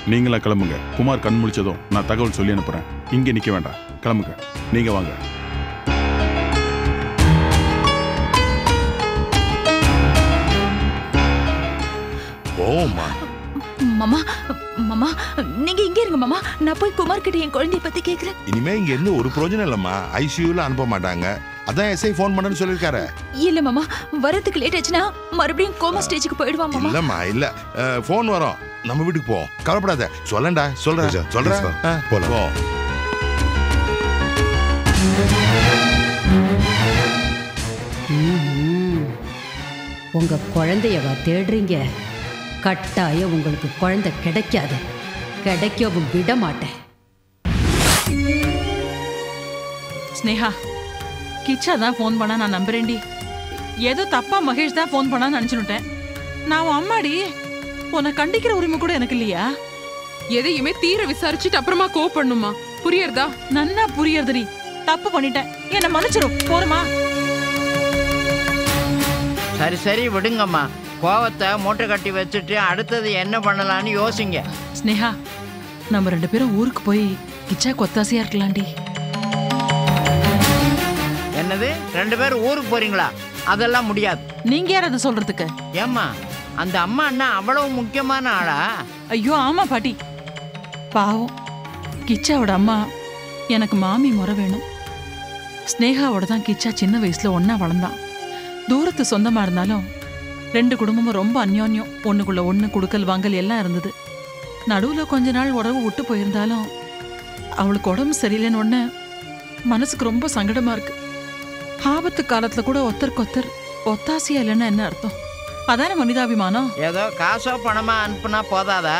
நீங்களா கிளம்புங்க குமார் கண் முழிச்சதும் நான் தகவல் சொல்லி அனுப்புறேன் இங்கே நிற்க வேண்டாம் கிளம்புங்க நீங்க வாங்க போமா மாமா மாமா நீங்க இங்க இருங்க மாமா நான் போய் குமார் கிட்ட என் குழந்தைய பத்தி கேக்குறேன் இனிமே இங்க இருந்து ஒரு பிரயோஜனம் இல்லம்மா ஐசியூல அனுப்ப மாட்டாங்க அதான் எஸ்ஐ ஃபோன் பண்ணேன்னு சொல்லிருக்காரு இல்ல மாமா வரதுக்கு லேட் ஆச்சுன்னா மறுபடியும் கோமா ஸ்டேஜுக்கு போயிடுவான் மாமா இல்லம்மா இல்ல ஃபோன் வரும் நம்ம வீட்டுக்கு போ கவலைப்படாத சொல்லண்டா சொல்றேன் ராஜா, சொல்றேன் please வா. ஆ, போலாம். போ. ம்ஹும். உங்க குழந்தையவா தேடுறீங்க கட்டாயம் உங்களுக்கு குழந்தை கிடைக்காது கிடைக்கவும் விட மாட்டேன் ஸ்னேகா கிச்சா தான் ஃபோன் பண்ணா நான் நம்புறேன்டி ஏதோ தப்பா மகேஷ் தான் ஃபோன் பண்ணான்னு நினைச்சுட்டேன் நான் உன் அம்மாடி உன்னை கண்டிக்கிற உரிமை கூட எனக்கு இல்லையா எதையுமே தீர விசாரிச்சுட்டு அப்புறமா கோவப்படணுமா புரியறதா நன்னா புரியறதுடி தப்பு பண்ணிட்டேன் என்ன மன்னிச்சிரும் போறமா சரி சரி விடுங்கம்மா கோவத்தை மூட்டை கட்டி வச்சுட்டு அடுத்தது என்ன பண்ணலாம்னு யோசிங்க ஸ்னேகா நம்ம ரெண்டு பேரும் ஊருக்கு போய் கிச்சா கொத்தாசியா இருக்கலாம்டி என்னது ரெண்டு பேரும் ஊருக்கு போறீங்களா அதெல்லாம் முடியாது நீங்க யார் அதை சொல்றதுக்கு ஏம்மா அந்த அம்மா அண்ணா அவ்வளவு முக்கியமான ஆளா ஐயோ ஆமா பாட்டி பாவம் கிச்சாவோட அம்மா எனக்கு மாமி முறை வேணும் ஸ்னேகாவோட தான் கிச்சா சின்ன வயசுல ஒண்ணா வளர்ந்தான் தூரத்து சொந்தமா இருந்தாலும் ரெண்டு குடும்பமும் ரொம்ப அந்யோன்யம் ஒண்ணுக்குள்ள ஒண்ணு குடுக்கல் வாங்கல் எல்லாம் இருந்தது நடுவுல கொஞ்ச நாள் உறவு விட்டு போயிருந்தாலும் அவளுக்கு உடம்பு சரியில்லைன்னு ஒண்ணு மனசுக்கு ரொம்ப சங்கடமா இருக்கு ஆபத்து காலத்துல கூட ஒத்தருக்கு ஒத்தர் ஒத்தாசியா இல்லைன்னா என்ன அர்த்தம் அதானே மனிதாபிமானம் ஏதோ காசோ பணமா அனுப்புனா போதாதா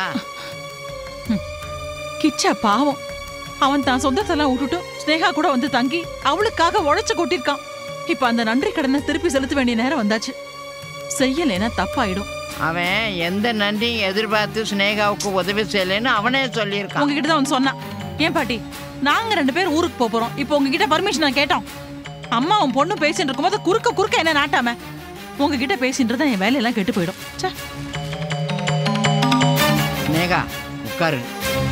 கிச்சா பாவம் அவன் தான் சொந்தத்தெல்லாம் விட்டுட்டு ஸ்னேகா கூட வந்து தங்கி அவளுக்காக உழைச்சு கொட்டிருக்கான் இப்ப அந்த நன்றி கடனை திருப்பி செலுத்த வேண்டிய நேரம் வந்தாச்சு செய்யலைன்னா தப்பாயிடும் அவன் எந்த நன்றியும் எதிர்பார்த்து ஸ்னேகாவுக்கு உதவி செய்யலைன்னு அவனே சொல்லியிருக்கான் உங்ககிட்ட தான் வந்து சொன்னான் ஏன் பாட்டி நாங்க ரெண்டு பேர் ஊருக்கு போப் போறோம் இப்போ உங்ககிட்ட பர்மிஷன் நான் கேட்டோம் அம்மா உன் பொண்ணு பேசிட்டு இருக்கும்போது குறுக்க குறுக்க என்ன நாட்டாம உங்ககிட்ட பேசின்றதா என் வேலையெல்லாம் கெட்டு போயிடும் ச்சே ஸ்னேகா உட்காரு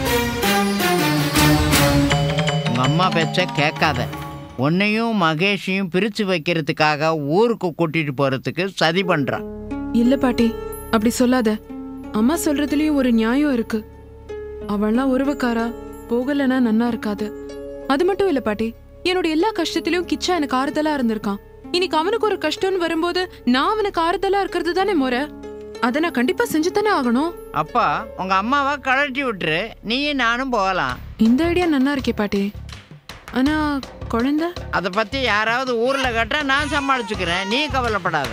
உங்க அம்மா பேச்ச கேட்காத உன்னையும் மகேஷையும் பிரிச்சு வைக்கிறதுக்காக ஊருக்கு கூட்டிட்டு போறதுக்கு சதி பண்றான் இல்ல பாட்டி அப்படி சொல்லாத அம்மா சொல்றதுலயும் ஒரு நியாயம் இருக்கு அவள்லாம் உறவுக்காரா போகலன்னா நன்னா இருக்காது அது மட்டும் இல்ல பாட்டி என்னோட எல்லா கஷ்டத்திலயும் கிச்சா எனக்கு ஆறுதலா இருந்திருக்கான் இன்னைக்கு அவனுக்கு ஒரு கஷ்டம்னு வரும்போது நான் அவனுக்கு ஆறுதலா இருக்கிறது தானே முறை அதை நான் கண்டிப்பா செஞ்சு தானே ஆகணும் அப்பா உங்க அம்மாவை கழட்டி விட்டுரு நீயும் நானும் போகலாம் இந்த ஐடியா நன்னா இருக்கே பாட்டி ஆனா குழந்தை அதை பத்தி யாராவது ஊர்ல கேட்டா நான் சமாளிச்சுக்கிறேன் நீ கவலைப்படாத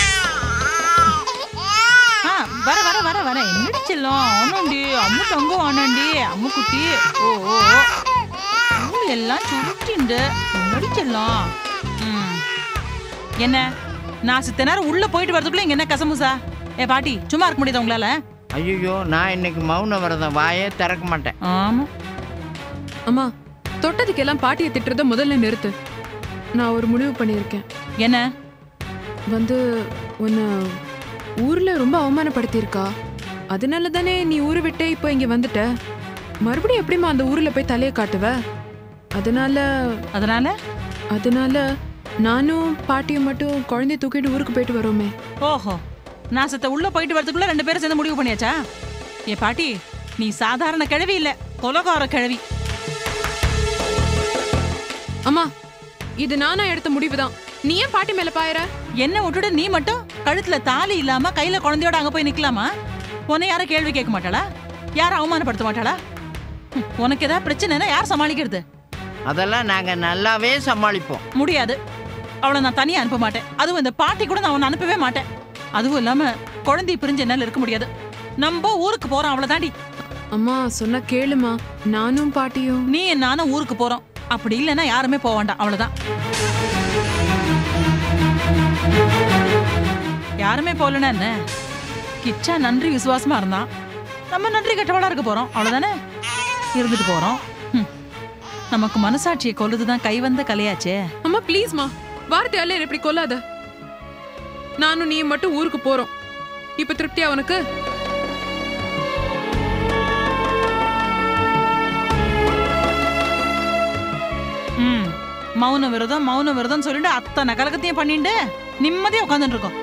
ஆ, வர வர வர வர என்னடி செல்லம் ஆனாண்டி அம்மு தங்கம் ஆனாண்டி அம்மு குட்டி ஓ ஓ ஓ. அம்மு எல்லாம் சுருட்டிண்டு என்னடி செல்லம் ம். என்ன நான் சித்த நேரம் உள்ள போயிட்டு வரதுக்குள்ள இங்க என்ன கசமுசா ஏ பாட்டி சும்மா இருக்க முடியுதா உங்களால ஐயோ நான் இன்னைக்கு மௌன விரதம் வாயே திறக்க மாட்டேன் ஆமா அம்மா தொட்டதுக்கெல்லாம் பாட்டியை திட்டுறத முதல்ல நிறுத்து நான் ஒரு முடிவு பண்ணியிருக்கேன் என்ன வந்து உன்னை ஊர்ல ரொம்ப அவமானப்படுத்தியிருக்கா அதனால தானே நீ ஊரை விட்டு இப்போ இங்க வந்துட்ட மறுபடியும் எப்படிம்மா அந்த ஊர்ல போய் தலையை காட்டுவ அதனால அதனால அதனால நானும் பாட்டியும் மட்டும் குழந்தைய தூக்கிட்டு ஊருக்கு போயிட்டு வரோமே ஓஹோ நான் சித்த உள்ள போயிட்டு வரதுக்குள்ள ரெண்டு பேரும் சேர்ந்து முடிவு பண்ணியாச்சா ஏ பாட்டி நீ சாதாரண கிழவி இல்ல கொலகார கிழவி அம்மா இது நானா எடுத்த முடிவு தான் நீ ஏன் பாட்டி மேல பாயற என்ன விட்டுட்டு நீ மட்டும் கழுத்துல தாலி இல்லாம கையில குழந்தையோட அங்க போய் நிக்கலாமா உன்னை யாரும் கேள்வி கேட்க மாட்டாளா யாரும் அவமானப்படுத்த மாட்டாளா ஹம், உனக்கு ஏதாவது பிரச்சனைனா யார் சமாளிக்கிறது அதெல்லாம் நாங்க நல்லாவே சமாளிப்போம் முடியாது அவளை நான் தனியா அனுப்ப மாட்டேன் அதுவும் இந்த பாட்டி கூட நான் உன்னை அனுப்பவே மாட்டேன் அதுவும் இல்லாம குழந்தை பிரிஞ்சு என்னால இருக்க முடியாது நம்ம ஊருக்கு போறோம் அவளை தாண்டி அம்மா சொன்னா கேளுமா நானும் பாட்டியும் நீ நானும் ஊருக்கு போறோம் அப்படி இல்லைன்னா யாருமே போக வேண்டாம் அவ்வளவுதான் யாருமே போகலன்னா என்ன கிச்சா நன்றி விசுவாசமா இருந்தான் நம்ம நன்றி கெட்டவளா இருக்க போறோம் அவ்வளவுதானே இருந்துட்டு போறோம் ஹம். நமக்கு மனசாட்சியை கொல்லுதுதான் கை வந்த கலையாச்சே அம்மா ப்ளீஸ்மா வார்த்தையால என்னை இப்படி கொல்லாத நானும் நீ மட்டும் ஊருக்கு போறோம் இப்ப திருப்தியா உனக்கு மௌன விரதம் மௌன விரதம் சொல்லிட்டு அத்தனை கலக்கத்தையும் பண்ணிட்டு நிம்மதியா உட்காந்துட்டு இருக்கோம்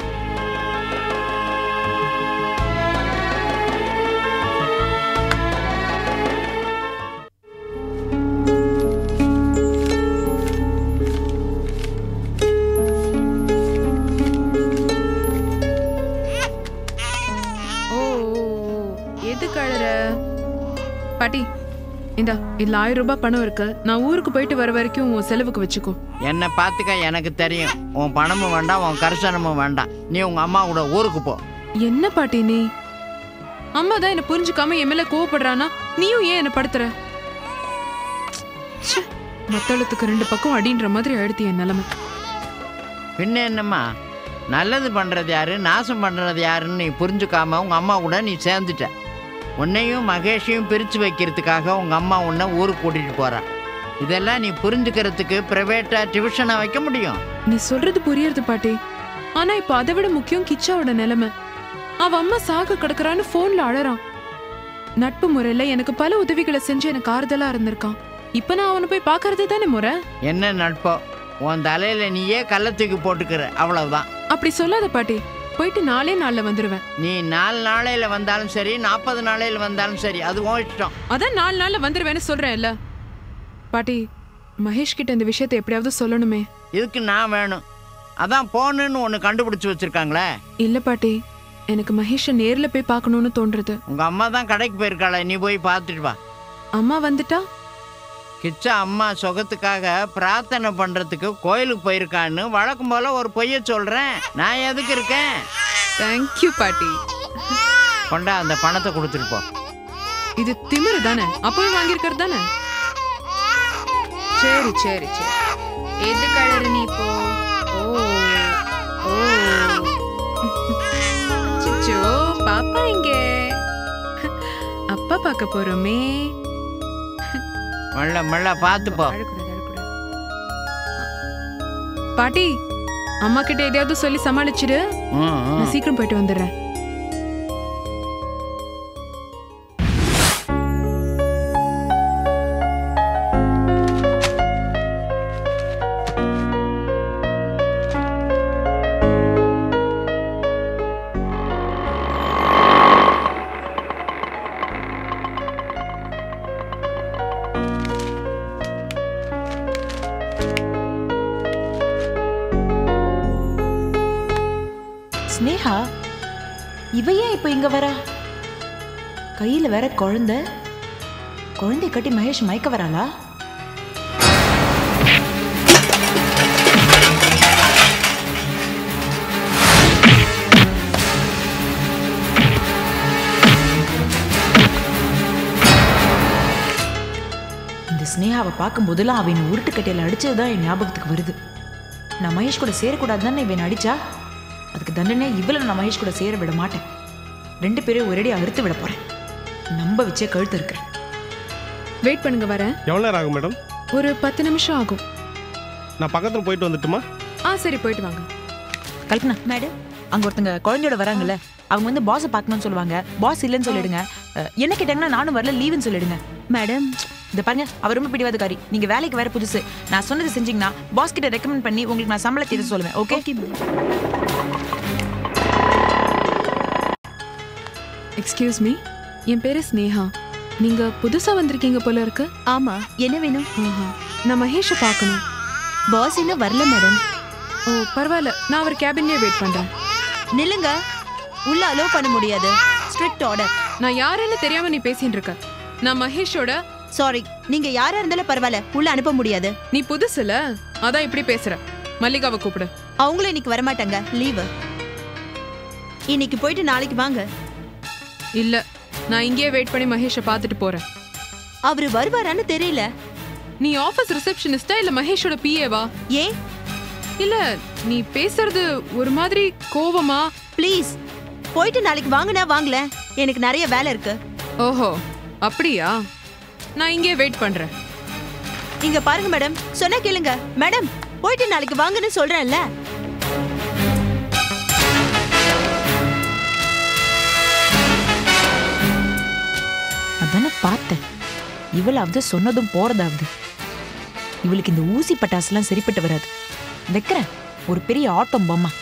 ஓ ஓ, ஓ. எதுக்கு அழற பாட்டி இந்தா இதுல ஆயிரம் ரூபாய் பணம் இருக்கு நான் ஊருக்கு போயிட்டு வர வரைக்கும் உன் செலவுக்கு வச்சுக்கோ என்னை பார்த்துக்க எனக்கு தெரியும் உன் பணமும் வேண்டாம் உன் கரிசனமும் வேண்டாம் நீ உங்க அம்மா கூட ஊருக்கு போ என்ன பாட்டி நீ அம்மா தான் என்ன புரிஞ்சுக்காம என் மேல கோவப்படுறானா நீயும் ஏன் என்ன படுத்துற ச்சே, மத்தளத்துக்கு ரெண்டு பக்கம் அடின்ற மாதிரி ஆயிடுத்து என் நிலைமை பின்ன என்னம்மா நல்லது பண்றது யாரு நாசம் பண்றது யாருன்னு நீ புரிஞ்சுக்காம உங்க அம்மா கூட நீ சேர்ந்துட்ட உன்னையும் மகேஷையும் பிரித்து வைக்கிறதுக்காக உங்க அம்மா உன்னை ஊருக்கு கூட்டிட்டு போறா இதெல்லாம் நீ புரிஞ்சுக்கிறதுக்கு பிரைவேட்டா டியூஷனை வைக்க முடியும் நீ சொல்றது புரியுறது பாட்டி ஆனா இப்ப அதை விட முக்கியம் கிச்சாவோட நிலைமை அவ அம்மா சாக கிடக்குறான்னு போன்ல அழறான் நட்பு முறையில எனக்கு பல உதவிகளை செஞ்சு எனக்கு ஆறுதலா இருந்திருக்கான் இப்ப நான் அவனை போய் பாக்குறது தானே முறை என்ன நட்போ உன் தலையில நீயே கள்ள தூக்கி போட்டுக்கிற அவ்வளவுதான் அப்படி சொல்லாத பாட்டி போயிட்டு நாளே நாள்ல வந்துருவேன் நீ நாலு நாளையில வந்தாலும் சரி நாற்பது நாளையில வந்தாலும் சரி அது உன் இஷ்டம் அதான் நாலு நாள்ல வந்துருவேன்னு சொல்றேன்ல பாட்டி மகேஷ் கிட்ட இந்த விஷயத்தை எப்படியாவது சொல்லணுமே இதுக்கு நான் வேணும் அதான் போனுன்னு ஒன்று கண்டுபிடிச்சு வச்சிருக்காங்களே இல்ல பாட்டி எனக்கு மகேஷை நேர்ல போய் பார்க்கணும்னு தோன்றது உங்க அம்மா தான் கடைக்கு போயிருக்காளே நீ போய் பார்த்துட்டு வா அம்மா வந்துட்டா கிச்சா அம்மா சுகத்துக்காக பிரார்த்தனை பண்றதுக்கு கோயிலுக்கு போயிருக்கான்னு வழக்கம் போல ஒரு பொய்ய சொல்றேன் நான் எதுக்கு இருக்கேன் தேங்க்யூ பாட்டி கொண்டா அந்த பணத்தை கொடுத்துட்டு போ இது திமிரு தானே அப்பவே வாங்கியிருக்கிறது தானே சரி சரி சரி எது கலர் நீ இப்போ ஓ ஓ சிச்சோ பாப்பா இங்க அப்பா பார்க்க போறோமே மெல்ல மெல்ல பார்த்து போ அழக்கூடாது, அழக்கூடாது. பாட்டி அம்மா கிட்ட எதையாவது சொல்லி சமாளிச்சிடு ம், ம். நான் சீக்கிரம் போயிட்டு வந்துடுறேன் ஸ்னேகா இவ ஏன் இப்போ இங்க வரா கையில வேற குழந்தை குழந்தைய கட்டி மகேஷ் மயக்க வராளா இந்த ஸ்னேகாவை பார்க்கும் போதெல்லாம் அவன் என்னை உருட்டுக்கட்டையில் அடிச்சது தான் என் ஞாபகத்துக்கு வருது நான் மகேஷ் கூட சேரக்கூடாது தானே இவன் அடிச்சா அதுக்கு தண்டனை இவ்வளோ நான் மகேஷ் கூட சேர விட மாட்டேன் ரெண்டு பேரையும் ஒரேடி அறுத்து விட போறேன் நம்ப வச்சே கழுத்து இருக்கிறேன் வெயிட் பண்ணுங்க வரேன் எவ்வளோ நேரம் ஆகும் மேடம் ஒரு பத்து நிமிஷம் ஆகும் நான் பக்கத்தில் போயிட்டு வந்துட்டுமா ஆ சரி போயிட்டு வாங்க கல்பனா மேடம் அங்க ஒருத்தங்க குழந்தையோட வராங்கல்ல அவங்க வந்து பாஸை பார்க்கணும்னு சொல்லுவாங்க பாஸ் இல்லைன்னு சொல்லிடுங்க அஹ், என்ன கேட்டாங்கன்னா நானும் வரல லீவுன்னு சொல்லிடுங்க மேடம் இந்த பாருங்க அவர் ரொம்ப பிடிவாதக்காரி நீங்க வேலைக்கு வேற புதுசு நான் சொன்னது செஞ்சீங்கன்னா பாஸ் கிட்ட ரெக்கமெண்ட் பண்ணி உங்களுக்கு நான் சம்பளத்தை எது சொல்லுவேன் ஓகே எக்ஸ்கியூஸ் மீ என் பேரு ஸ்னேகா நீங்க புதுசா வந்திருக்கீங்க போல இருக்கு ஆமா என்ன வேணும் ஆஹா. நான் மகேஷை பார்க்கணும் பாஸ் இன்னும் வரல மேடம் ஓ பரவாயில்ல நான் அவர் கேபின்லயே வெயிட் பண்றேன் நில்லுங்க உள்ள அலோவ் பண்ண முடியாது ஸ்ட்ரிக்ட் ஆர்டர் நான் யாருன்னு தெரியாம நீ பேசிட்டு இருக்க நான் மகேஷோட சாரி நீங்க யாரா இருந்தாலும் பரவாயில்ல உள்ள அனுப்ப முடியாது நீ புதுசுல அதான் இப்படி பேசுற மல்லிகாவை கூப்பிடு அவங்களும் இன்னைக்கு வரமாட்டாங்க லீவு இன்னைக்கு போயிட்டு நாளைக்கு வாங்க இல்ல நான் இங்கேயே வெயிட் பண்ணி மகேஷை பார்த்துட்டு போறேன் அவரு வருவாரான்னு தெரியல நீ ஆபீஸ் ரிசப்ஷனிஸ்டா இல்ல மகேஷோட பிஏவா ஏன் இல்ல நீ பேசுறது ஒரு மாதிரி கோவமா ப்ளீஸ் போயிட்டு நாளைக்கு வாங்கினா வாங்கல எனக்கு நிறைய வேலை இருக்கு ஓஹோ அப்படியா நான் இங்கே வெயிட் பண்றேன் இங்க பாருங்க மேடம் சொன்னா கேளுங்க மேடம் போயிட்டு நாளைக்கு வாங்கன்னு சொல்றேன்ல அதானே பார்த்தேன் இவளாவது சொன்னதும் போறதாவது இவளுக்கு இந்த ஊசி பட்டாசுலாம் சரிப்பட்டு வராது வைக்கிறேன் ஒரு பெரிய ஆட்டம் பொம்மை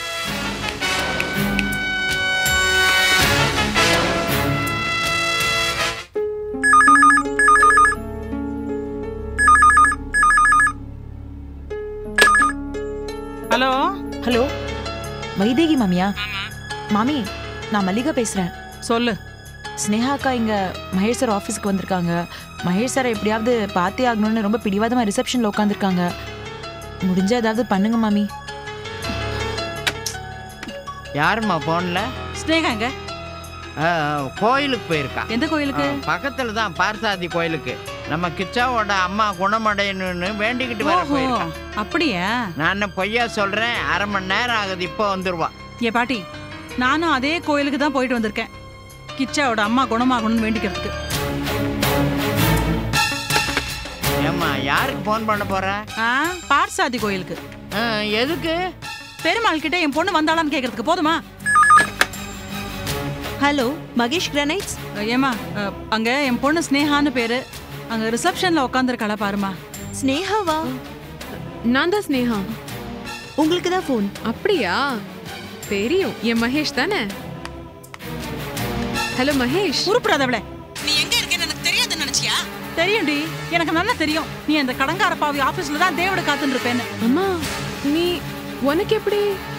ஹலோ ஹலோ வைதேகி மாமியா மாமி நான் மல்லிகா பேசுறேன் சொல்லு ஸ்னேகா அக்கா இங்க மகேஷ் சார் ஆஃபீஸ்க்கு வந்திருக்காங்க மகேஷ் சாரை எப்படியாவது பார்த்தே ஆகணும்னு ரொம்ப பிடிவாதமா ரிசப்ஷன்ல உட்காந்துருக்காங்க முடிஞ்ச ஏதாவது பண்ணுங்க மாமி யாரும்மா ஃபோனில் ஸ்னேகாங்க கோயிலுக்கு போயிருக்கா எந்த கோயிலுக்கு பக்கத்தில் தான் பார்த்தசாதி கோயிலுக்கு நம்ம கிச்சாவோட அம்மா குணமடையணும்னு வேண்டிக்கிட்டு வர ஓஹோ போயிருக்கா அப்படியா நான் என்ன பொய்யா சொல்கிறேன் அரை மணி நேரம் ஆகுது இப்போ வந்துருவா ஏ பாட்டி நானும் அதே கோயிலுக்கு தான் போயிட்டு வந்திருக்கேன் கிச்சாவோட அம்மா குணமாகணும்னு வேண்டிக்கிறதுக்கு ஏம்மா யாருக்கு ஃபோன் பண்ண போற ஆ பார்சாதி கோயிலுக்கு ஆ, எதுக்கு பெருமாள் கிட்ட என் பொண்ணு வந்தாளான்னு கேட்கறதுக்கு போதுமா ஹலோ மகேஷ் கிரானைட்ஸ் ஏமா அங்க என் பொண்ணு ஸ்னேகான்னு பேரு அங்க ரிசப்ஷன்ல உட்காந்துருக்காளா பாருமா ஸ்னேகாவா நான் தான் ஸ்னேகா உங்களுக்கு தான் ஃபோன் அப்படியா தெரியும் என் மகேஷ் தானே ஹலோ மகேஷ் உருப்படாதவளே நீ எங்க இருக்கேன்னு எனக்கு தெரியாதுன்னு நினைச்சியா தெரியும்டி எனக்கு நல்லா தெரியும் நீ அந்த கடங்கார பாவி ஆபீஸ்ல தான் தேவட காத்துன்னு இருப்பேன்னு அம்மா நீ உனக்கு எப்படி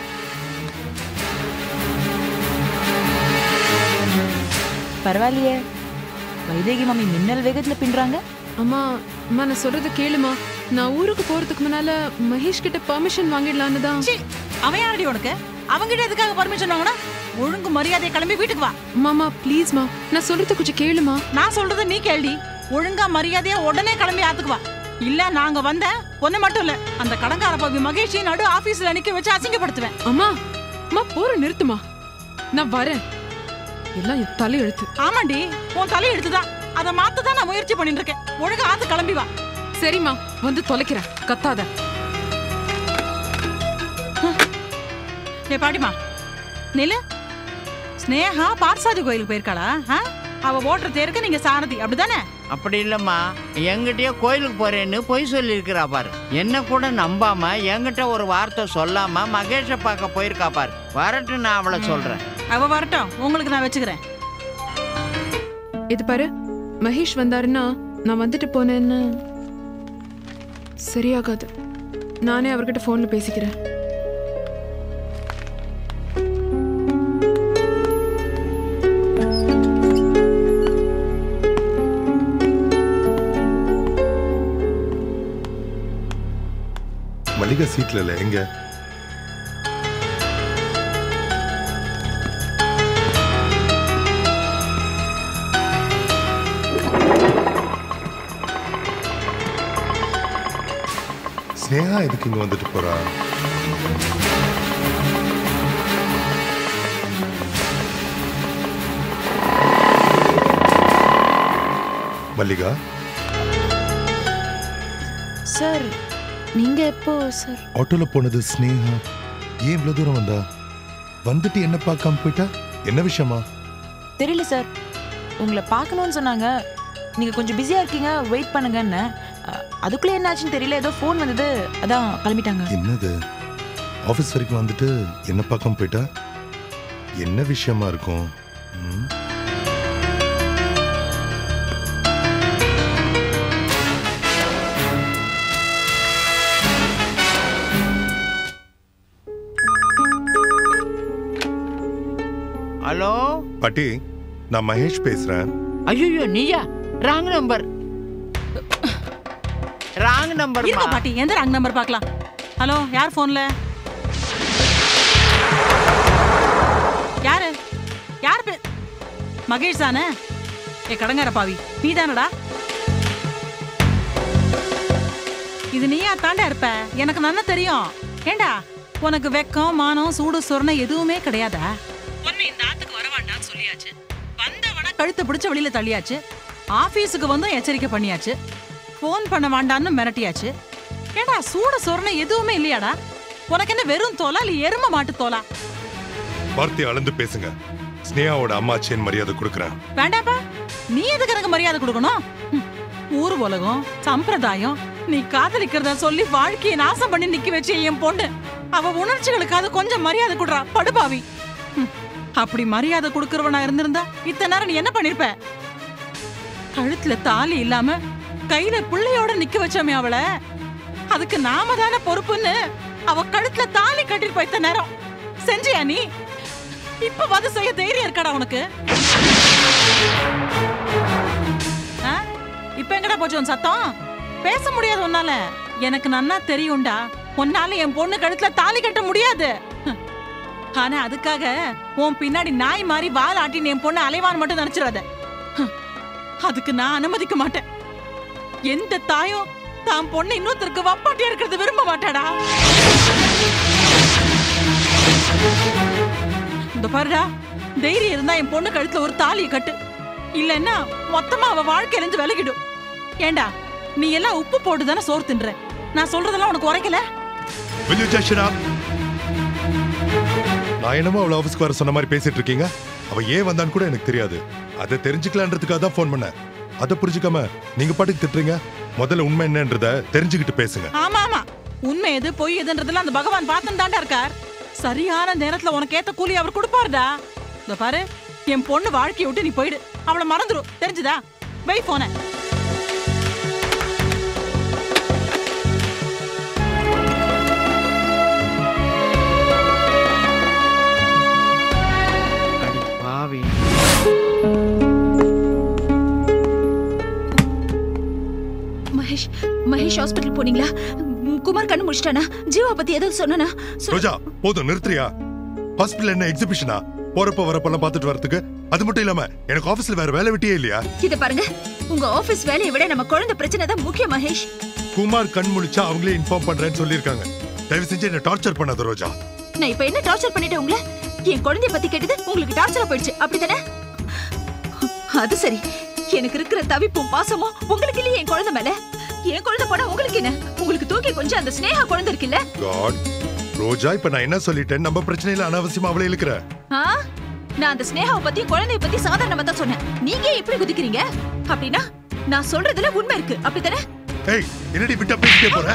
பரவாயில்லையே வைதேகி மாமி மின்னல் வேகத்துல பின்றாங்க அம்மா அம்மா நான் சொல்றது கேளுமா நான் ஊருக்கு போறதுக்கு முன்னால மகேஷ் கிட்ட பெர்மிஷன் வாங்கிடலான்னு தான் சீ, அவன் யாரடி உனக்கு அவங்கிட்ட எதுக்காக பர்மிஷன் வாங்கினா ஒழுங்கு மரியாதையை கிளம்பி வீட்டுக்கு வா மாமா ப்ளீஸ்மா நான் சொல்றது கொஞ்சம் கேளுமா நான் சொல்றது நீ கேள்வி ஒழுங்கா மரியாதையா உடனே கிளம்பி ஆத்துக்கு வா இல்ல நாங்க வந்த ஒண்ணு மட்டும் இல்ல அந்த கடங்கார பாவி மகேஷி நடு ஆபீஸ்ல நிக்க வச்சு அசிங்கப்படுத்துவேன் அம்மா அம்மா போற நிறுத்துமா நான் வரேன் எல்லாம் என் தலையெழுத்து ஆமாண்டி உன் தலை எடுத்துதான் அதை மாத்ததான் நான் முயற்சி பண்ணிட்டு இருக்கேன் ஒழுங்கா ஆத்து கிளம்பி வா சரிம்மா வந்து தொலைக்கிறேன் கத்தாத ஏ பாட்டிமா நிலு ஸ்னேகா பார்சாதி கோயிலுக்கு போயிருக்காளா ஆ? அவ ஓட்டுற தேருக்கு நீங்க சாரதி அப்படிதானே அப்படி இல்லைம்மா என்கிட்டயே கோயிலுக்கு போறேன்னு பொய் சொல்லியிருக்கிறா பாரு என்ன கூட நம்பாம என்கிட்ட ஒரு வார்த்தை சொல்லாம மகேஷை பார்க்க போயிருக்கா பாரு வரட்டும் நான் அவளை சொல்றேன் அவ வரட்டும் உங்களுக்கு நான் வச்சுக்கிறேன் இது பாரு மகேஷ் வந்தாருன்னா நான் வந்துட்டு போனேன்னு சரியாகாது நானே அவர்கிட்ட ஃபோன்ல பேசிக்கிறேன் மல்லிகா சீட்ல இல்ல எங்க ஸ்னேகா எதுக்கு இங்க வந்துட்டு போறா மல்லிகா சார் நீங்க எப்போ சார் ஆட்டோல போனது ஸ்னேகா ஏன் இவ்வளவு தூரம் வந்தா வந்துட்டு என்ன பார்க்காம போயிட்டா என்ன விஷயமா தெரியல சார் உங்களை பார்க்கணும்னு சொன்னாங்க நீங்க கொஞ்சம் பிஸியா இருக்கீங்க வெயிட் பண்ணுங்கன்னு அஹ், அதுக்குள்ள என்ன ஆச்சுன்னு தெரியல ஏதோ ஃபோன் வந்தது அதான் கிளம்பிட்டாங்க என்னது ஆபீஸ் வரைக்கும் வந்துட்டு என்ன பார்க்காம போயிட்டா என்ன விஷயமா இருக்கும் ம்? ஹலோ பாட்டி நான் மகேஷ் பேசுறேன் ஐயோ நீயா ராங் நம்பர் ராங் நம்பர் இருங்க பாட்டி எந்த ராங் நம்பர் பார்க்கலாம் ஹலோ யார் ஃபோன்ல யாரு யார் பே மகேஷ் தானே ஏ கடங்கார பாவி நீ தானடா இது நீயா தாண்டா இருப்ப எனக்கு நல்லா தெரியும் ஏண்டா உனக்கு வெக்கம் மானம் சூடு சொரணை எதுவுமே கிடையாதா உன்னை இந்த ஆத்துக்கு வர வேண்டாம்னு சொல்லியாச்சு வந்தவன கழுத்தை பிடிச்ச வெளியில தள்ளியாச்சு ஆபீஸுக்கு வந்தும் எச்சரிக்கை பண்ணியாச்சு ஃபோன் பண்ண வேண்டான்னு மிரட்டியாச்சு ஏண்டா சூட சொரணை எதுவுமே இல்லையாடா உனக்கு என்ன வெறும் தோலா இல்ல எரும மாட்டு தோலா வார்த்தையை அளந்து பேசுங்க ஸ்னேகாவோட அம்மாச்சின்னு மரியாதை கொடுக்குறேன் வேண்டாப்பா நீ எதுக்கு எனக்கு மரியாதை கொடுக்கணும் ஹம், ஊர் உலகம் சம்பிரதாயம் நீ காதலிக்கிறதா சொல்லி வாழ்க்கையை நாசம் பண்ணி நிக்க வச்ச என் பொண்ணு அவ உணர்ச்சிகளுக்காவது கொஞ்சம் மரியாதை கொடுறா படுபாவி ஹம், அப்படி மரியாதை கொடுக்கறவனா இருந்திருந்தா இத்தனை நேரம் நீ என்ன பண்ணிருப்ப கழுத்துல தாலி இல்லாம கையில பிள்ளையோட நிக்க வச்சோமே அவளை அதுக்கு நாம தானே பொறுப்புன்னு அவ கழுத்துல தாலி கட்டிருப்ப இத்தனை நேரம் செஞ்சியா நீ இப்ப வந்து செய்ய தைரியம் இருக்காடா உனக்கு ஆ? இப்ப எங்கடா போச்சு உன் சத்தம் பேச முடியாது உன்னால எனக்கு நன்னா தெரியும்டா உன்னால என் பொண்ணு கழுத்துல தாலி கட்ட முடியாது ஹம். ஆனா அதுக்காக உன் பின்னாடி நாய் மாதிரி வால் ஆட்டின்னு என் பொண்ணு அலைவான்னு மட்டும் நினைச்சிடாத ஹம். அதுக்கு நான் அனுமதிக்க மாட்டேன் எந்த தாயும் தான் பொண்ணு இன்னொருத்தருக்கு வப்பாட்டியா இருக்கிறது விரும்ப மாட்டாடா இந்த பாருடா தைரியம் இருந்தா என் பொண்ணு கழுத்துல ஒரு தாலியை கட்டு இல்லைன்னா மொத்தமா அவ வாழ்க்கையிலிருந்து விலகிடும் ஏண்டா நீ எல்லாம் உப்பு போட்டு தானே சோறு தின்ற நான் சொல்றதெல்லாம் உனக்கு உரைக்கல Will you just shut up? நான் என்னமோ அவளை ஆஃபீஸ்க்கு வர சொன்ன மாதிரி பேசிட்டு இருக்கீங்க அவ ஏன் வந்தான்னு கூட எனக்கு தெரியாது அதை தெரிஞ்சுக்கலான்றதுக்காக தான் ஃபோன் பண்ணேன் அதை புரிஞ்சுக்காம நீங்க பாட்டுக்கு திட்டுறீங்க முதல்ல உண்மை என்னன்றத தெரிஞ்சுக்கிட்டு பேசுங்க ஆமா ஆமா உண்மை எது பொய் எதுன்றதெல்லாம் அந்த பகவான் பார்த்துன்னு தாண்டா இருக்கார் சரியான நேரத்துல உனக்கு ஏத்த கூலி அவர் கொடுப்பாருடா இந்த பாரு என் பொண்ணு வாழ்க்கைய விட்டு நீ போயிடு அவளை மறந்துரு தெரிஞ்சுதா வை போன அடி பாவி மகேஷ் மகேஷ் ஹாஸ்பிட்டல் போனீங்களா ம், குமார் கண்ணு முடிச்சிட்டானா ஜீவா பத்தி ஏதாவது சொன்னானா சொல்- ரோஜா போதும் நிறுத்துறியா ஹாஸ்பிட்டல் என்ன எக்ஸிபிஷனா போறப்ப வரப்பெல்லாம் பார்த்துட்டு வரதுக்கு அது மட்டும் இல்லாம எனக்கு ஆபீஸ்ல வேற வேலை வெட்டியே இல்லையா இத பாருங்க உங்க ஆபீஸ் வேலையை விட நம்ம குழந்தை பிரச்சனை தான் முக்கியம் மகேஷ் குமார் கண் முழிச்சா அவங்களே இன்ஃபார்ம் பண்றேன்னு சொல்லியிருக்காங்க தயவு செஞ்சு என்ன டார்ச்சர் பண்ணாத ரோஜா நான் இப்ப என்ன டார்ச்சர் பண்ணிட்டேன் உங்களை என் குழந்தைய பத்தி கேட்டது உங்களுக்கு டார்ச்சரா போயிடுச்சு அப்படிதானே அது சரி எனக்கு இருக்கிற தவிப்பும் பாசமும் உங்களுக்கு இல்லையே என் குழந்தை மேல என் குழந்தை போனா உங்களுக்கு என்ன உங்களுக்கு தூக்கி கொஞ்சம் அந்த ஸ்னேகா குழந்தை இருக்குல்ல காட் ரோஜா இப்ப நான் என்ன சொல்லிட்டேன் நம்ம பிரச்சனையில அனாவசியமா அவளை இழுக்கிற ஆ? நான் அந்த ஸ்னேகாவை பத்தி குழந்தைய பத்தி சாதாரணமா தான் சொன்னேன் நீங்க ஏன் இப்படி குதிக்கிறீங்க அப்படின்னா நான் சொல்றதுல உண்மை இருக்கு அப்படித்தானே ஏய் என்னடி விட்டா பேசிட்டே போற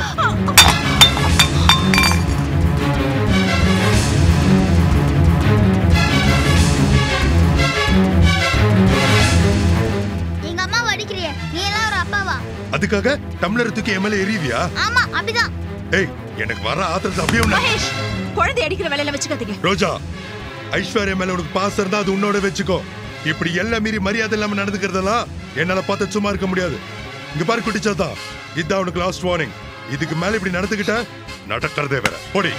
எங்க அம்மா அடிக்கிறிய நீ எல்லாம் ஒரு அப்பாவா அதுக்காக டம்ளர் தூக்கி எம்எல்ஏ எறிவியா ஆமா அப்படிதான் ஏய் எனக்கு வர ஆத்திரத்தை அப்படியே உன்னை- மகேஷ் குழந்தை அடிக்கிற வேலையில வச்சுக்காதீங்க ரோஜா ஐஸ்வர்யா மேல உனக்கு பாசம் இருந்தா அது உன்னோட வச்சுக்கோ இப்படி எல்லாம் மீறி மரியாதை இல்லாம நடந்துக்கிறதெல்லாம் என்னால பார்த்து சும்மா இருக்க முடியாது இங்க பாரு குட்டிச்சாதா இதான் உனக்கு லாஸ்ட் வார்னிங் இதுக்கு மேல இப்படி நடந்துக்கிட்ட நடக்கிறதே வேற போடி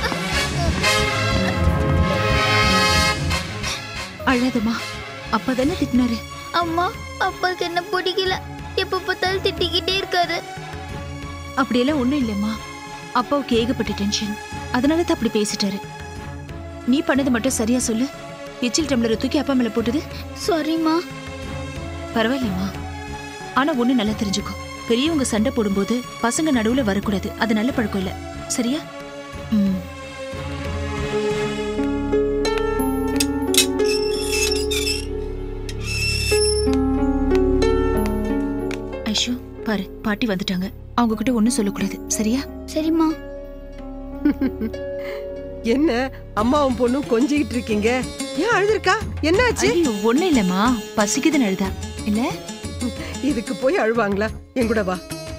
அழாதம்மா அப்பதானே திட்டினாரு அம்மா அப்பாக்கு என்ன பிடிக்கல எப்ப பார்த்தாலும் திட்டிக்கிட்டே இருக்காரு அப்படியெல்லாம் ஒண்ணும் இல்லைம்மா அப்பாவுக்கு ஏகப்பட்ட டென்ஷன் அதனால தான் அப்படி பேசிட்டாரு நீ பண்ணது மட்டும் சரியா சொல்லு எச்சில் டம்ளரை தூக்கி அப்பா மேல போட்டது சாரிம்மா பரவாயில்லைம்மா ஆனா ஒண்ணு நல்லா தெரிஞ்சுக்கோ பெரியவங்க சண்டை போடும்போது பசங்க நடுவுல வரக்கூடாது அது நல்ல பழக்கம் இல்ல சரியா ம் ஐஷு பாரு பாட்டி வந்துட்டாங்க அவங்க கிட்ட ஒண்ணும் சொல்லக்கூடாது சரியா சரிம்மா என்ன அம்மாவும் பொண்ணும் கொஞ்சிக்கிட்டு இருக்கீங்க ஏன் அழுதுருக்கா என்னாச்சு ஐயோ ஒண்ணு இல்லம்மா பசிக்குதுன்னு அழுதா இல்ல இதுக்கு போய் அழுவாங்களா என் கூட வா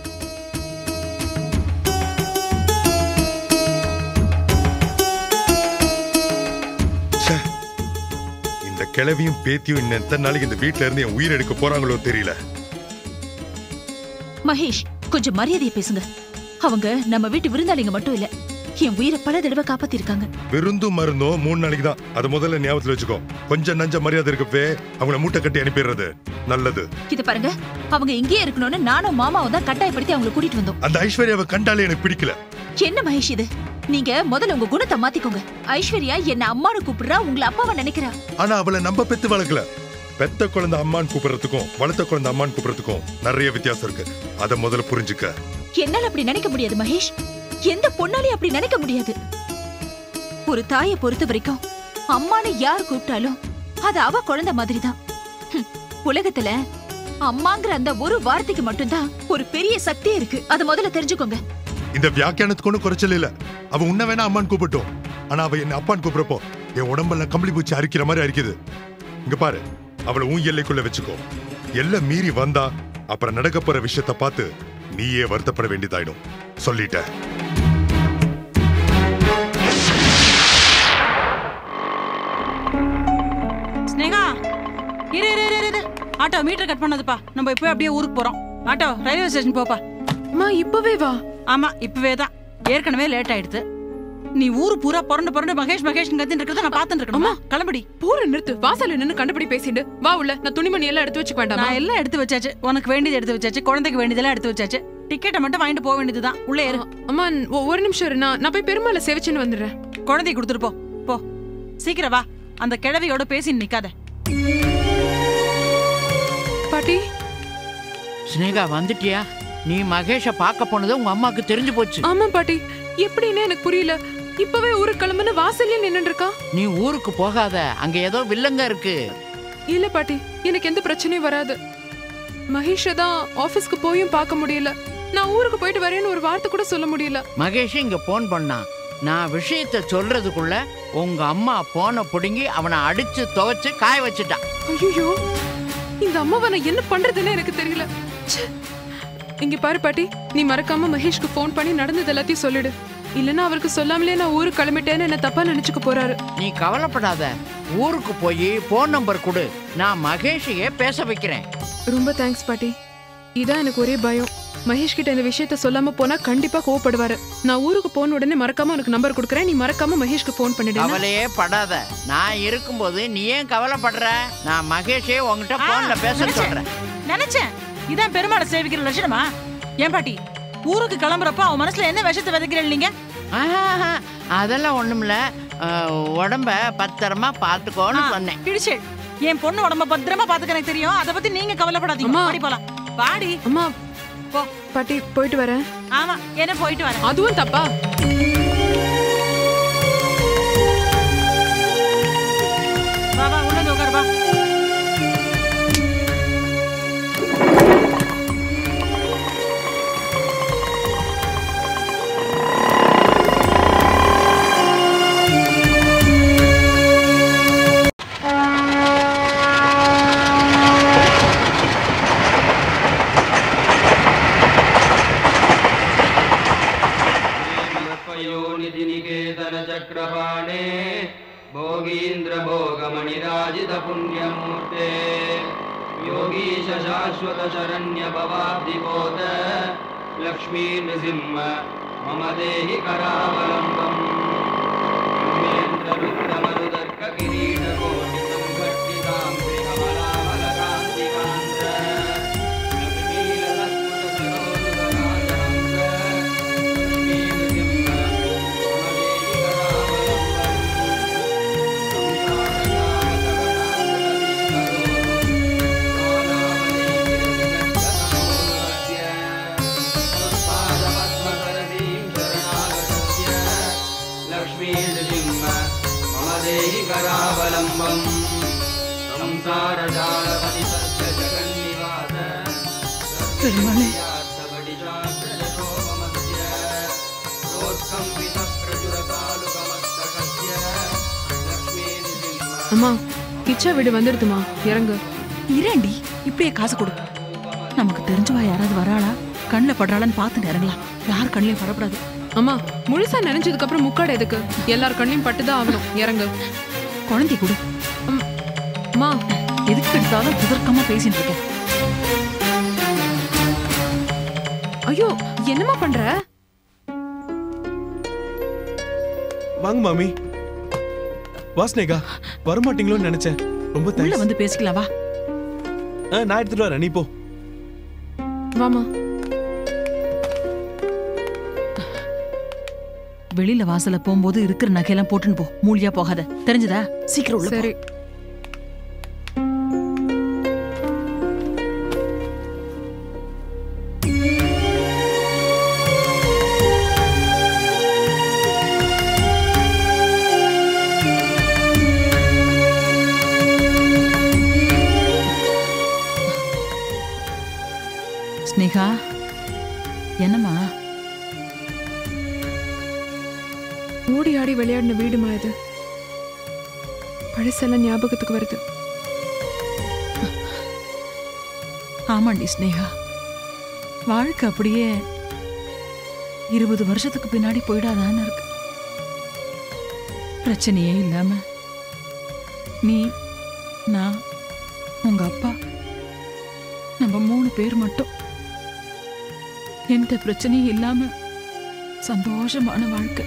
ச்சே. இந்த கிழவியும் பேத்தியும் இன்னும் எத்தனை நாளைக்கு இந்த வீட்ல இருந்து என் உயிர் எடுக்க போறாங்களோ தெரியல மகேஷ் கொஞ்சம் மரியாதையை பேசுங்க அவங்க நம்ம வீட்டு விருந்தாளிங்க மட்டும் இல்ல என் உயிரை பல தடவை காப்பாத்திருக்காங்க விருந்தும் மருந்தும் மூணு நாளைக்கு தான் அது முதல்ல ஞாபகத்துல வச்சுக்கோ கொஞ்சம் நஞ்ச மரியாதை இருக்கப்பே அவங்கள மூட்டை கட்டி அனுப்பிடுறது நல்லது இது பாருங்க அவங்க இங்கேயே இருக்கணும்னு நானும் மாமாவும் தான் கட்டாயப்படுத்தி அவங்களை கூட்டிட்டு வந்தோம் அந்த ஐஸ்வர்யாவை கண்டாலே எனக்கு பிடிக்கல என்ன மகேஷ் இது நீங்க முதல்ல உங்க குணத்தை மாத்திக்கோங்க ஐஸ்வர்யா என்ன அம்மானு கூப்பிடுறா உங்களை அப்பாவை நினைக்கிறா ஆனா அவளை நம்ம பெத்து வளர்க்கல பெத்த குழந்தை அம்மான்னு கூப்பிடுறதுக்கும் வளர்த்த குழந்தை அம்மான்னு கூப்பிடுறதுக்கும் நிறைய வித்தியாசம் இருக்கு அதை முதல்ல புரிஞ்சுக்க என்னால அப்படி நினைக்க முடியாது மகேஷ் எந்த பொண்ணாலையும் அப்படி நினைக்க முடியாது ஒரு தாயை பொறுத்த வரைக்கும் அம்மான்னு யார் கூப்பிட்டாலும் அது அவ குழந்தை மாதிரிதான் ஹம், உலகத்துல அம்மாங்கிற அந்த ஒரு வார்த்தைக்கு மட்டும்தான் ஒரு பெரிய சக்தி இருக்கு அத முதல்ல தெரிஞ்சுக்கோங்க இந்த வியாக்கியானத்துக்கு ஒன்றும் குறைச்சல் இல்ல அவ உன்ன வேணா அம்மான்னு கூப்பிட்டோம் ஆனா அவ என்ன அப்பான்னு கூப்பிடுறப்போ என் உடம்பெல்லாம் கம்பளி பூச்சி அரிக்கிற மாதிரி அரிக்குது இங்க பாரு அவளை உன் எல்லைக்குள்ள வச்சுக்கோ எல்லை மீறி வந்தா அப்புறம் நடக்க போற விஷயத்த பார்த்து நீயே வருத்தப்பட வேண்டியதாயிடும் சொல்லிட்ட ஸ்னேகா இரு இரு இரு, இரு இரு ஆட்டோ மீட்டர் கட் பண்ணதுப்பா நம்ம இப்போ அப்படியே ஊருக்கு போறோம் ஆட்டோ ரயில்வே ஸ்டேஷன் போப்பா அம்மா இப்பவே வா ஆமா இப்பவே தான் ஏற்கனவே லேட் ஆயிடுது நீ ஊரு பூரா புரண்டு புரண்டு மகேஷ் மகேஷ் கத்தின்னு இருக்கிறத நான் பார்த்துட்டு இருக்கணுமா கிளம்படி போற நிறுத்து வாசல்ல நின்னு கண்டுபிடி பேசிட்டு வா உள்ள நான் துணிமணி எல்லாம் எடுத்து வச்சுக்க வேண்டாமா நான் எல்லாம் எடுத்து வச்சாச்சு உனக்கு வேண்டியது எடுத்து வச்சாச்சு குழந்தைக்கு வேண்டியதெல்லாம் எடுத்து வச்சாச்சு டிக்கெட்டை மட்டும் வாங்கிட்டு போக வேண்டியதுதான் உள்ளே ஏறு அம்மா ஒ- ஒரு நிமிஷம் இரு நான் நான் போய் பெருமாளை சேவிச்சுன்னு வந்துடுறேன் குழந்தைக்கு கொடுத்துட்டு போ போ சீக்கிரம் வா அந்த கிழவியோட பேசி நிக்காத பாட்டி ஸ்னேகா வந்துட்டியா நீ மகேஷை பார்க்க போனது உங்க அம்மாக்கு தெரிஞ்சு போச்சு ஆமா பாட்டி எப்படின்னு எனக்கு புரியல இப்பவே ஊருக்கு கிளம்புன்னு வாசல்ல நின்னுட்டு இருக்கா நீ ஊருக்கு போகாத அங்க ஏதோ வில்லங்க இருக்கு இல்ல பாட்டி எனக்கு எந்த பிரச்சனையும் வராது மகேஷ தான் ஆபீஸ்க்கு போயும் பார்க்க முடியல நான் ஊருக்கு போயிட்டு வரேன்னு ஒரு வார்த்தை கூட சொல்ல முடியல மகேஷ் இங்க போன் பண்ணான் நான் விஷயத்த சொல்றதுக்குள்ள உங்க அம்மா போனை புடுங்கி அவனை அடிச்சு துவைச்சு காய வச்சுட்டான் ஐயோ இந்த அம்மாவை நான் என்ன பண்றதுன்னு எனக்கு தெரியல ச்சே. இங்க பாரு பாட்டி நீ மறக்காம மகேஷ்க்கு ஃபோன் பண்ணி நடந்தது எல்லாத்தையும் சொல்லிடு இல்லனா அவருக்கு சொல்லாமலே நான் ஊருக்கு கிளம்பிட்டேன்னு என்ன தப்பா நினைச்சுக்க போறாரு நீ கவலைப்படாத ஊருக்கு போய் போன் நம்பர் கொடு நான் மகேஷையே பேச வைக்கிறேன் ரொம்ப தேங்க்ஸ் பாட்டி இதான் எனக்கு ஒரே பயம் மகேஷ் கிட்ட இந்த விஷயத்த சொல்லாம போனா கண்டிப்பா கோவப்படுவாரு நான் ஊருக்கு போன உடனே மறக்காம உனக்கு நம்பர் கொடுக்குறேன் நீ மறக்காம மகேஷ்க்கு ஃபோன் பண்ணிடு என்ன? கவலையே படாத நான் இருக்கும்போது நீ ஏன் கவலைப்படுற நான் மகேஷே உன்கிட்ட போன்ல பேச நினைச்சேன். சொல்றேன் நினைச்சேன் இதான் பெருமாளை சேவிக்கிற லட்சணமா ஏன் பாட்டி ஊருக்கு கிளம்புறப்ப அவன் மனசுல என்ன விஷத்தை விதைக்கிறேன் நீங்க ஆஹா, அதெல்லாம் ஒண்ணுமில்ல அஹ், உடம்ப பத்திரமா பாத்துக்கோன்னு சொன்னேன் பிடிச்சு என் பொண்ணு உடம்ப பத்திரமா பாத்துக்க எனக்கு தெரியும் அதை பத்தி நீங்க கவலைப்படாதீங்க அம்மா. பாடி போலாம் பாடி அம்மா போ பாட்டி போயிட்டு வரேன் ஆமா என்ன போயிட்டு வரேன் அதுவும் தப்பா வா வா உள்ள வந்து உட்காரு வா चक्रपाणे भोगीन्द्रभोगमणिराजितपुण्यमूर्ते योगीश शाश्वत शरण्यभवाब्धिपोत लक्ष्मी नृसिंह मम देहि करावलम्बम् ब्रह्मेन्द्ररुद्रमरुदर्ककिरीटकोटिसङ्घट्टितां श्रीकमलामलकान्तिकान्त लक्ष्मी नृसिंह मम देहि करावलम्बम् संसारजालपति सत्य जगन्निवास பெருமாளே அம்மா கிச்சா வீடு வந்துடுதுமா இறங்கு இரேண்டி இப்படியே காசு கொடு நமக்கு தெரிஞ்சவா யாராவது வராளா கண்ணில் படுறாளான்னு பார்த்து இறங்கலாம் யார் கண்ணிலையும் படக்கூடாது அம்மா முழுசா நினைஞ்சதுக்கு அப்புறம் முக்காடு எதுக்கு எல்லார் கண்ணையும் பட்டுதான் ஆகணும் இறங்கு குழந்தை கொடு அம்மா எதுக்கு எடுத்தாலும் குதர்க்கமா பேசிட்டு இருக்கேன் ஐயோ என்னம்மா பண்ற வாங்க மாமி வாஸ்னேகா வரமாட்டீங்களோன்னு நினைச்சேன் ரொம்ப உள்ள தேங்க்ஸ் வந்து பேசிக்கலாம் வா ஆ, நான் எடுத்துட்டு வரேன் நீ போ வாமா வெளியில வாசல்ல போகும்போது இருக்கிற நகையெல்லாம் போட்டுன்னு போ மூலியா போகாத தெரிஞ்சதா சீக்கிரம் உள்ள போ. சரி ஸ்னேகா என்னம்மா ஓடி ஆடி விளையாடின வீடுமா இது பழசெல்லாம் ஞாபகத்துக்கு வருது ஆமாண்டி ஸ்னேகா வாழ்க்கை அப்படியே இருபது வருஷத்துக்கு பின்னாடி போயிடாதான்னு இருக்கு பிரச்சனையே இல்லாம நீ நான் உங்க அப்பா நம்ம மூணு பேர் மட்டும் எந்த பிரச்சனையும் இல்லாம சந்தோஷமான வாழ்க்கை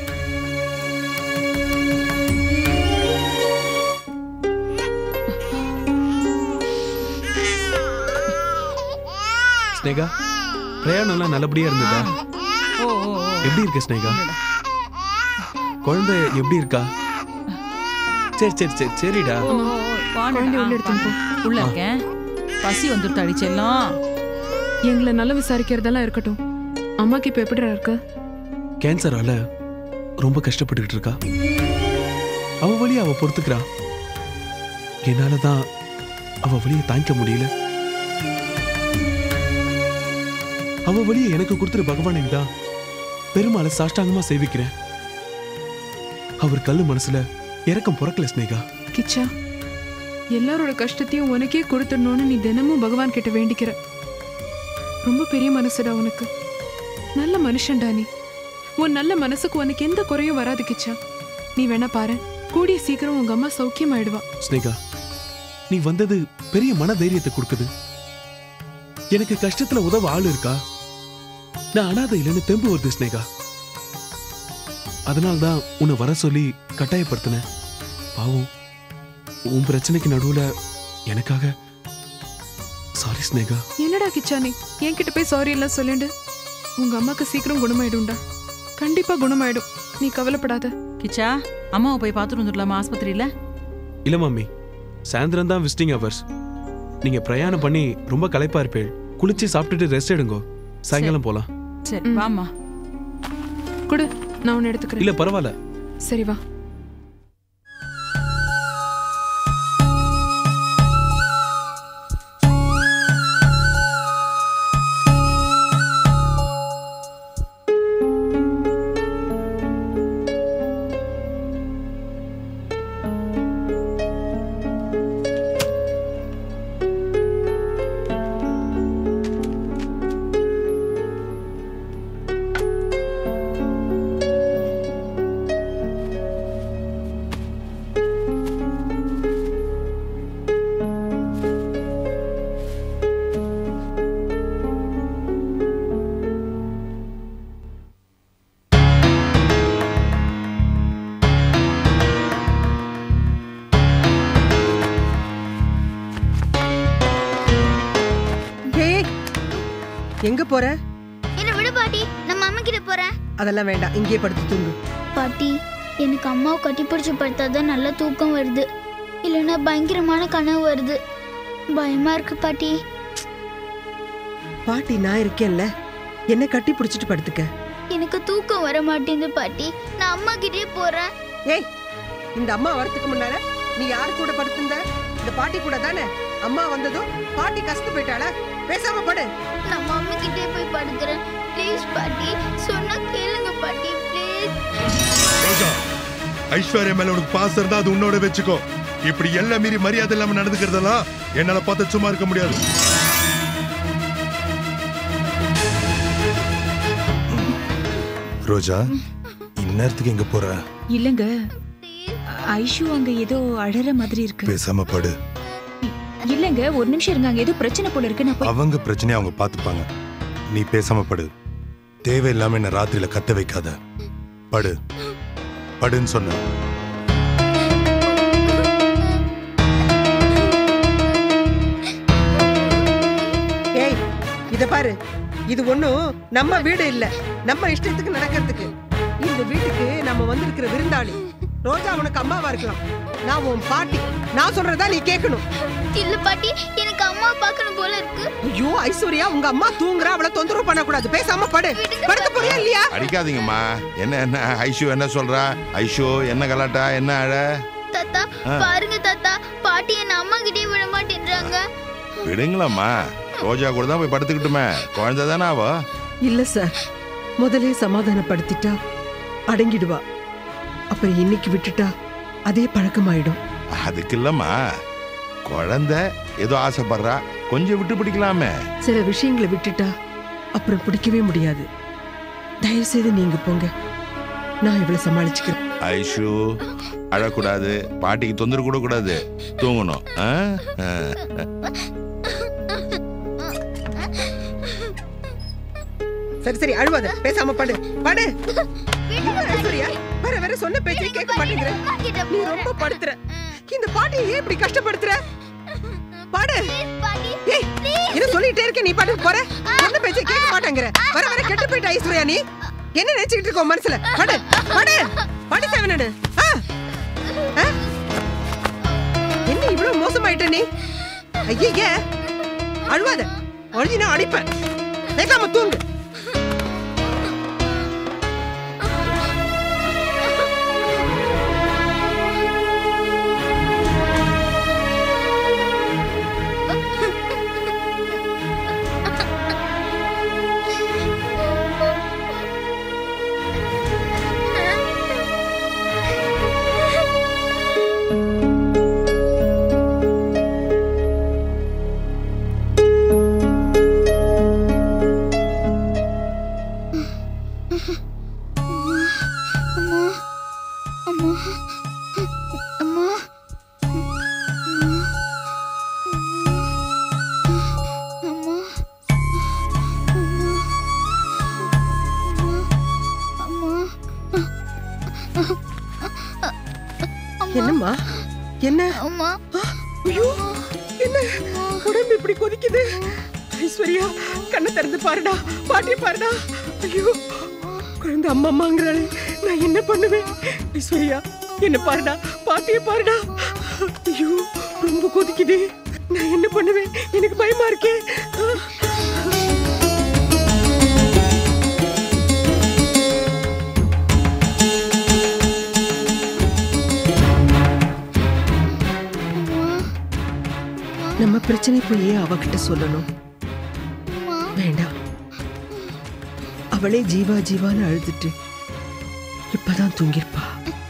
ஸ்னேகா பிரயாணம்லாம் நல்லபடியா இருந்ததா ஓ ஓ ஓ. எப்படி இருக்கு ஸ்னேகா குழந்தை எப்படி இருக்கா சரி சரி சரி சரிடா ஓ, ஓ, ஓ, வாங்கடா. குழந்தைய உள்ள ஆ, எடுத்துன்னு வா. உள்ள இருக்கேன் பசி வந்துருத்தாடி செல்லம் எங்களை நல்லா விசாரிக்கிறதெல்லாம் இருக்கட்டும் அம்மாக்கு இப்ப எப்படிடா இருக்கு கேன்சரால ரொம்ப கஷ்டப்பட்டுக்கிட்டு இருக்கா அவ வழியை அவ பொறுத்துக்கிறா என்னால தான் அவ வழியை தாங்கிக்க முடியல அவ வழியை எனக்கு கொடுத்துரு பகவான் தான் பெருமாளை சாஷ்டாங்கமா சேவிக்கிறேன் அவர் கல்லு மனசுல இறக்கம் பிறக்கல ஸ்னேகா கிச்சா எல்லாரோட கஷ்டத்தையும் உனக்கே கொடுத்துடணும்னு நீ தினமும் பகவான் கிட்ட வேண்டிக்கிற ரொம்ப பெரிய மனசுடா உனக்கு நல்ல மனுஷன்டா நீ உன் நல்ல மனசுக்கு உனக்கு எந்த குறையும் வராது கிச்சா நீ வேணா பாரு கூடிய சீக்கிரம் உங்க அம்மா சௌக்கியமாயிடுவா ஸ்னேகா நீ வந்தது பெரிய மன தைரியத்தை கொடுக்குது எனக்கு கஷ்டத்துல உதவ ஆள் இருக்கா நான் அனாதை இல்லைன்னு தெம்பு வருது ஸ்னேகா அதனால தான் உன்னை வர சொல்லி கட்டாயப்படுத்தினேன் பாவம் உன் பிரச்சனைக்கு நடுவுல எனக்காக சாரி ஸ்னேகா என்னடா கிச்சா நீ என்கிட்ட போய் சாரி எல்லாம் சொல்லிண்டு உங்க அம்மாக்கு சீக்கிரம் குணமாயிடும்டா கண்டிப்பா குணமாயிடும் நீ கவலைப்படாத கிச்சா அம்மாவை போய் பார்த்துட்டு வந்துடலாமா ஆஸ்பத்திரியில இல்ல மம்மி சாயந்தரம் தான் விசிட்டிங் அவர்ஸ் நீங்க பிரயாணம் பண்ணி ரொம்ப களைப்பா இருப்பேள் குளிச்சு சாப்பிட்டுட்டு ரெஸ்ட் எடுங்கோ சாயங்காலம் போலாம் சரி வாம்மா கொடு நான் உன்னை எடுத்துக்கிறேன் இல்ல பரவாயில்ல சரி வா ஏய் எங்க போற என்ன விடு பாட்டி நம்ம அம்மா கிட்ட போறேன் அதெல்லாம் வேண்டாம் இங்கேயே படுத்து தூங்கு பாட்டி எனக்கு அம்மாவை கட்டிப்பிடிச்சு படுத்தாதான் நல்ல தூக்கம் வருது இல்லைன்னா பயங்கரமான கனவு வருது பயமா இருக்கு பாட்டி பாட்டி நான் இருக்கேன்ல என்ன கட்டி பிடிச்சிட்டு படுத்துக்க எனக்கு தூக்கம் வர மாட்டேங்குது பாட்டி நான் அம்மா கிட்டே போறேன் ஏய் இந்த அம்மா வரதுக்கு முன்னால நீ யார் கூட படுத்திருந்த இந்த பாட்டி கூட தானே அம்மா வந்ததும் பாட்டி கஷ்ட போயிட்டாளா பேசாம படு நான் மம்மி கிட்டே போய் படுக்கிறேன் ப்ளீஸ் பாட்டி சொன்னா கேளுங்க பாட்டி ப்ளீஸ் ரோஜா ஐஸ்வர்யா மேல உனக்கு பாசம் இருந்தா அது உன்னோட வச்சுக்கோ இப்படி எல்லாம் மீறி மரியாதை இல்லாம நடந்துக்கிறதெல்லாம் என்னால பார்த்து சும்மா இருக்க முடியாது ரோஜா இந்நேரத்துக்கு எங்க போற இல்லங்க ஐஷு அங்க ஏதோ அழற மாதிரி இருக்கு பேசாம படு இல்லங்க ஒரு நிமிஷம் இருங்க அங்க ஏதோ பிரச்சனை போல இருக்கு நான் போய் அவங்க பிரச்சனையை அவங்க பார்த்துப்பாங்க நீ பேசாம படு தேவையில்லாம என்ன ராத்திரியில கத்த வைக்காத படு படுன்னு சொன்ன ஏய் இத பாரு இது ஒண்ணும் நம்ம வீடு இல்ல நம்ம இஷ்டத்துக்கு நடக்கிறதுக்கு இந்த வீட்டுக்கு நம்ம வந்திருக்கிற விருந்தாளி ரோஜா உனக்கு அம்மாவா இருக்கலாம் நான் உன் பாட்டி நான் சொல்றதா நீ கேட்கணும் இல்ல பாட்டி எனக்கு அம்மா பார்க்கணும் போல இருக்கு ஐயோ ஐஸ்வர்யா உங்க அம்மா தூங்குறா அவளை தொந்தரவு பண்ணக்கூடாது பேசாம படு படுக்க போறியா இல்லையா அடிக்காதீங்கம்மா என்ன என்ன ஐஷு என்ன சொல்றா ஐஷு என்ன கலாட்டா என்ன அழ தாத்தா ஆ. பாருங்க தாத்தா பாட்டி என்ன அம்மா கிட்டே விட மாட்டேன்றாங்க விடுங்களம்மா ரோஜா கூட தான் போய் படுத்துக்கிட்டுமே குழந்தை தானே அவ இல்ல சார் முதலே சமாதானப்படுத்திட்டா அடங்கிடுவா அப்புறம் இன்னைக்கு விட்டுட்டா அதே பழக்கமாயிடும் அதுக்கு இல்லம்மா குழந்தை ஏதோ ஆசைப்படுறா கொஞ்சம் விட்டு பிடிக்கலாமே சில விஷயங்களை விட்டுட்டா அப்புறம் பிடிக்கவே முடியாது தயவு செய்து நீங்க போங்க நான் இவ்வளவு சமாளிச்சுக்கிறேன் ஐஷு அழக்கூடாது பாட்டிக்கு தொந்தரவு கூட கூடாது தூங்கணும் ஆ? ஆ. சரி சரி அழுவாத பேசாம படு படு என்ன ஐஸ்வர்யா வர வர சொன்ன பேச்சை கேட்க மாட்டேங்கிற நீ ரொம்ப படுத்துற இந்த பாட்டியை ஏன் இப்படி கஷ்டப்படுத்துற பாடு ஏய் என்ன சொல்லிட்டே இருக்க நீ பாட்டுக்கு போற சொன்ன பேச்சை கேட்க மாட்டேங்கிற வர வர கெட்டு போயிட்ட ஐஸ்வர்யா நீ என்ன நினைச்சுக்கிட்டு இருக்க உன் மனசுல படு படு படு செவனடு ஆ ஆ? என்ன இவ்வளவு மோசமாயிட்ட நீ ஐயே அழுவாத அழுதினா அடிப்பேன் பேசாம தூங்கு அம்மா அம்மா அம்மா அம்மா என்னம்மா என்ன அம்மா ஐயோ என்ன உடம்பு இப்படி கொதிக்குது ஐஸ்வர்யா கண்ணை திறந்து பாருடா பாட்டி பாருடா ஐயோ குழந்தை அம்மா அம்மாங்கிறாளே நான் என்ன பண்ணுவேன் ஐஸ்வர்யா என்ன பாருடா பாட்டியை பாருடா ஐயோ ரொம்ப கொதிக்குது நான் என்ன பண்ணுவேன் எனக்கு பயமா இருக்கே நம்ம பிரச்சனை போய் ஏன் அவகிட்ட சொல்லணும் வேண்டாம் அவளே ஜீவா ஜீவான்னு அழுதுட்டு இப்பதான் தூங்கிருப்பா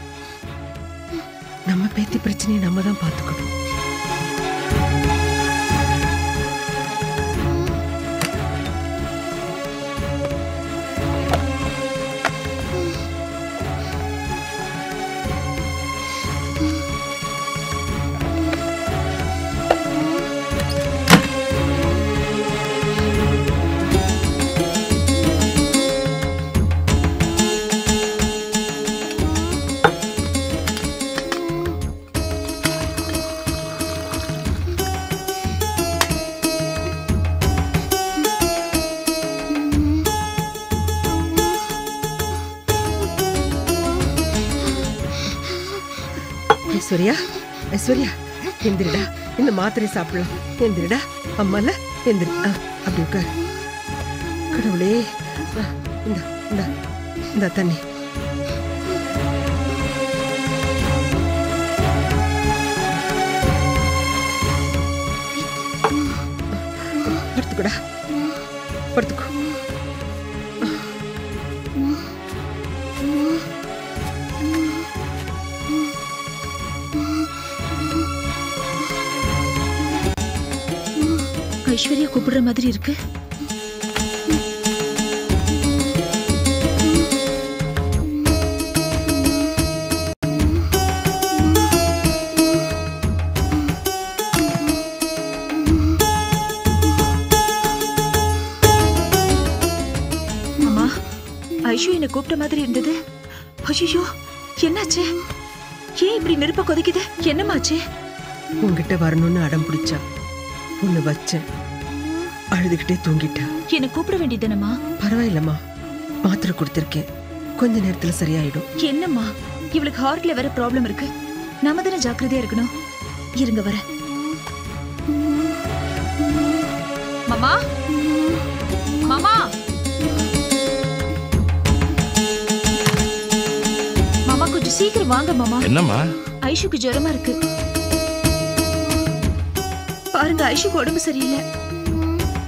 நம்ம பேத்தி பிரச்சனையை நம்ம தான் பார்த்துக்கணும் ஐஸ்வர்யா ஐஸ்வர்யா எந்திரிடா இந்த மாத்திரை சாப்பிடலாம் எந்திரிடா அம்மால எந்திரி ஆ, அப்படி உட்கார் கடவுளே ஆ, இந்தா இந்தா இந்த தண்ணி படுத்துக்கோடா படுத்துக்கோ ஐஸ்வர்யா கூப்பிடுற மாதிரி இருக்கு அம்மா ஐஷு என்னை கூப்பிட்ட மாதிரி இருந்தது ஐயோ என்னாச்சு ஏன் இப்படி நெருப்ப கொதிக்குது என்னமாச்சு உன்கிட்ட வரணும்னு அடம் பிடிச்சா உன்னை வச்சேன் அழுதுகிட்டே தூங்கிட்டா என்னை கூப்பிட வேண்டியதுனம்மா பரவாயில்லம்மா மாத்திரை கொடுத்துருக்கேன் கொஞ்ச நேரத்துல சரியாயிடும் என்னம்மா இவளுக்கு ஹார்ட்ல வேற ப்ராப்ளம் இருக்கு நாம தானே ஜாக்கிரதையா இருக்கணும் இருங்க வர மாமா மாமா மாமா கொஞ்சம் சீக்கிரம் வாங்க மாமா என்னம்மா ஐஷுக்கு ஜுரமா இருக்கு பாருங்க ஐஷுக்கு உடம்பு சரியில்லை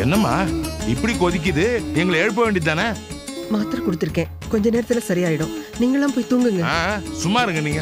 என்னம்மா இப்படி கொதிக்குது எங்களை எழுப்ப வேண்டியது தானே மாத்திரை கொடுத்துருக்கேன் கொஞ்ச நேரத்துல சரியாயிடும் நீங்களாம் போய் தூங்குங்க சும்மா இருங்க நீங்க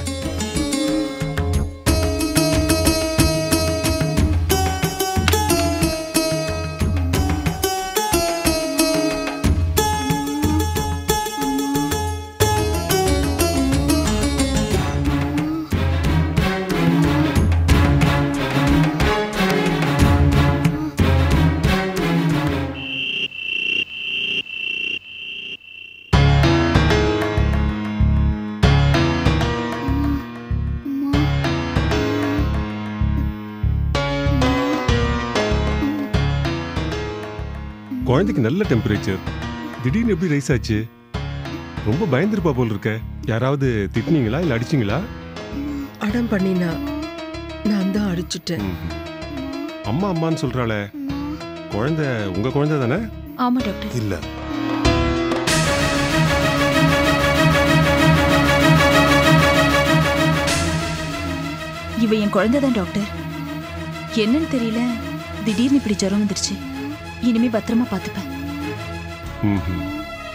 குழந்தைக்கு நல்ல டெம்பரேச்சர் திடீர்னு எப்படி ரைஸ் ஆச்சு ரொம்ப பயந்துருப்பா போல் இருக்க யாராவது திட்டினீங்களா இல்ல அடிச்சீங்களா அடம் பண்ணினா நான் தான் அடிச்சுட்டேன் அம்மா அம்மான்னு சொல்றாளே குழந்தை உங்க குழந்தை தானே ஆமா டாக்டர் இல்ல இவ என் குழந்தை தான் டாக்டர் என்னன்னு தெரியல திடீர்னு இப்படி ஜுரம் வந்துருச்சு இனிமே பத்திரமா பார்த்துப்பேன் ம்ஹும்.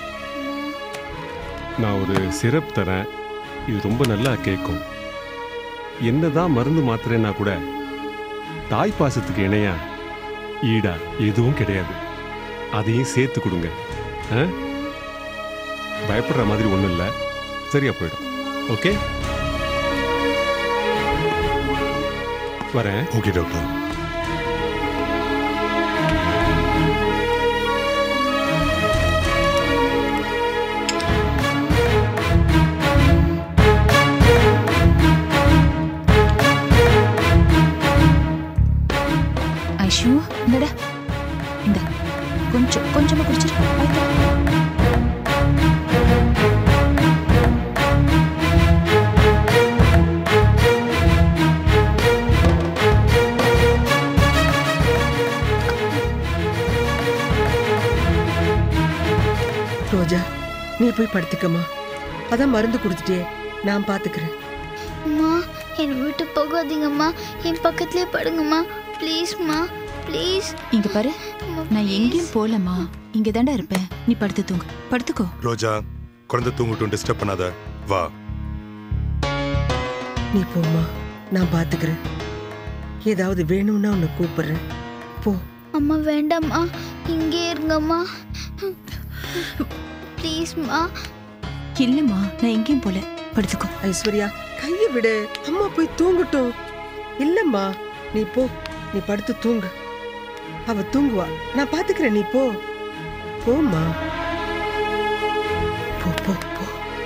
நான் ஒரு சிரப் தரேன் இது ரொம்ப நல்லா கேட்கும் என்னதான் மருந்து மாத்திரைன்னா கூட தாய் பாசத்துக்கு இணையா ஈடா எதுவும் கிடையாது அதையும் சேர்த்து கொடுங்க ஆ? பயப்படுற மாதிரி ஒன்றும் இல்லை சரியா போயிடும் ஓகே வரேன் ஓகே டாக்டர் ஐஷு இந்தடா இந்த கொஞ்சம் கொஞ்சமா குடிச்சிரு ஆயிட்டா? ரோஜா நீ போய் படுத்துக்கம்மா அதான் மருந்து கொடுத்துட்டே நான் பாத்துக்கிறேன் அம்மா என்னை விட்டு போகாதீங்கம்மா என் பக்கத்துலயே படுங்கம்மா ப்ளீஸ்மா ப்ளீஸ் இங்க பாரு நான் எங்கேயும் போலம்மா இங்க தாண்டா இருப்பேன் நீ படுத்து தூங்கு படுத்துக்கோ ரோஜா குழந்தை தூங்கட்டும் டிஸ்டர்ப் பண்ணாத வா நீ போம்மா நான் பாத்துக்கிறேன் ஏதாவது வேணும்னா உன்னை கூப்பிடுறேன் போ அம்மா வேண்டாம்மா இங்கே இருங்கம்மா ப்ளீஸ்மா இல்லம்மா நான் எங்கேயும் போல படுத்துக்கோ ஐஸ்வர்யா கையை விடு அம்மா போய் தூங்கட்டும் இல்லம்மா நீ போ நீ படுத்து தூங்கு அவ தூங்குவா நான் பாத்துக்கிறேன் நீ போ போம்மா போ போ போ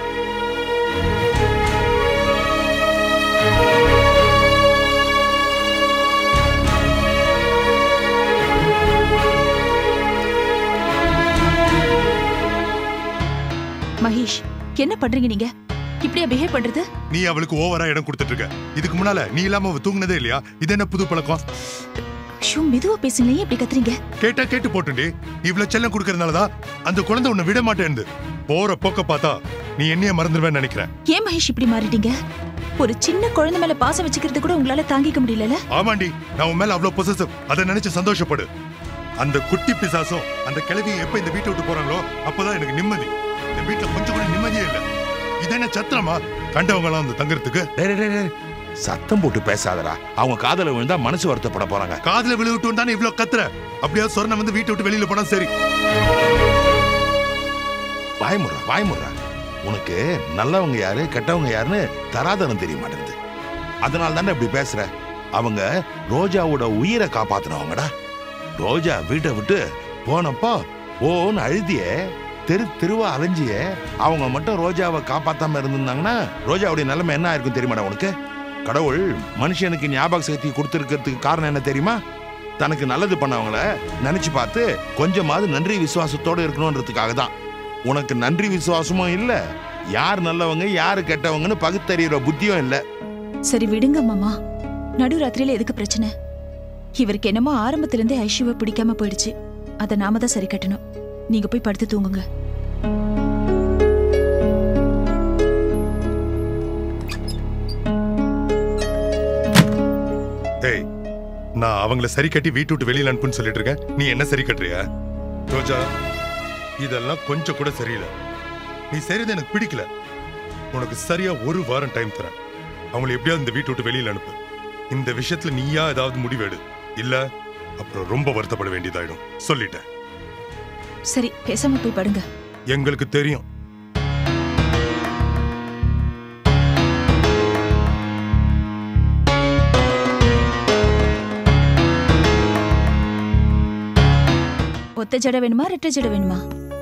மகேஷ் என்ன பண்றீங்க நீங்க இப்படியா பிஹேவ் பண்றது நீ அவளுக்கு ஓவரா இடம் கொடுத்துட்டு இருக்க இதுக்கு முன்னால நீ இல்லாம அவ தூங்குனதே இல்லையா இது என்ன புது பழக்கம் ஷூ மெதுவா பேசுங்க ஏன் இப்படி கத்துறீங்க கேட்டா கேட்டு போட்டுண்டி நீ இவ்வளவு செல்லம் கொடுக்கறதுனாலதான் அந்த குழந்தை உன்னை விட மாட்டேன்னு போற போக்க பார்த்தா நீ என்னைய மறந்துடுவேன்னு நினைக்கிறேன் ஏன் மகேஷ் இப்படி மாறிட்டீங்க ஒரு சின்ன குழந்தை மேல பாசம் வச்சுக்கிறது கூட உங்களால தாங்கிக்க முடியலல ஆமாண்டி நான் உன் மேல அவ்வளவு பொசசிவ் அதை நினைச்சு சந்தோஷப்படு அந்த குட்டி பிசாசும் அந்த கிழவியும் எப்ப இந்த வீட்டை விட்டு போறாங்களோ அப்பதான் எனக்கு நிம்மதி இந்த வீட்டுல கொஞ்சம் கூட நிம்மதியே இல்ல இது என்ன சத்திரமா கண்டவங்க எல்லாம் வந்து தங்குறதுக்கு டேய், டேய், டேய், டேய். சத்தம் போட்டு பேசாதடா அவங்க காதல விழுந்தா மனசு வருத்தப்பட போறாங்க காதுல விழுவிட்டு தானே இவ்வளவு கத்துற அப்படியாவது சொர்ணம் வந்து வீட்டை விட்டு வெளியில போனா சரி வாய்முறா வாய்முறா உனக்கு நல்லவங்க யாரு கெட்டவங்க யாருன்னு தராதரம் தெரிய மாட்டேங்குது அதனால தானே இப்படி பேசுற அவங்க ரோஜாவோட உயிரை காப்பாத்துனவங்கடா ரோஜா வீட்டை விட்டு போனப்போ ஓன்னு அழுதியே தெரு தெருவா அலைஞ்சியே அவங்க மட்டும் ரோஜாவை காப்பாத்தாம இருந்திருந்தாங்கன்னா ரோஜாவுடைய நிலைமை என்ன ஆயிருக்கும் தெரியுமாடா உனக்கு கடவுள் மனுஷனுக்கு ஞாபக சக்தி கொடுத்துருக்கிறதுக்கு காரணம் என்ன தெரியுமா தனக்கு நல்லது பண்ணவங்கள நினைச்சு பார்த்து கொஞ்சமாவது நன்றி விசுவாசத்தோட இருக்கணும்ன்றதுக்காக தான் உனக்கு நன்றி விசுவாசமும் இல்ல யார் நல்லவங்க யார் கெட்டவங்கன்னு பகுத்தறிகிற புத்தியும் இல்ல சரி விடுங்க மாமா நடுராத்திரியில எதுக்கு பிரச்சனை இவருக்கு என்னமோ ஆரம்பத்துல இருந்தே ஐஷுவை பிடிக்காம போயிடுச்சு அதை நாம தான் சரி கட்டணும் நீங்க போய் படுத்து தூங்குங்க ஏய் நான் அவங்கள சரி கட்டி வீட்டு விட்டு வெளியில அனுப்புன்னு சொல்லிட்டு இருக்கேன் நீ என்ன சரி கட்டுறியா ரோஜா இதெல்லாம் கொஞ்சம் கூட சரியில்லை நீ செய்யறது எனக்கு பிடிக்கல உனக்கு சரியா ஒரு வாரம் டைம் தரேன் அவங்களை எப்படியாவது இந்த வீட்டு விட்டு வெளியில அனுப்பு இந்த விஷயத்துல நீயா ஏதாவது முடிவெடு இல்ல அப்புறம் ரொம்ப வருத்தப்பட வேண்டியதாயிடும் சொல்லிட்டேன் சரி பேசாம போய் படுங்க எங்களுக்கு தெரியும் ஒத்த ஜடை வேணுமா ரெட்டை ஜடை வேணுமா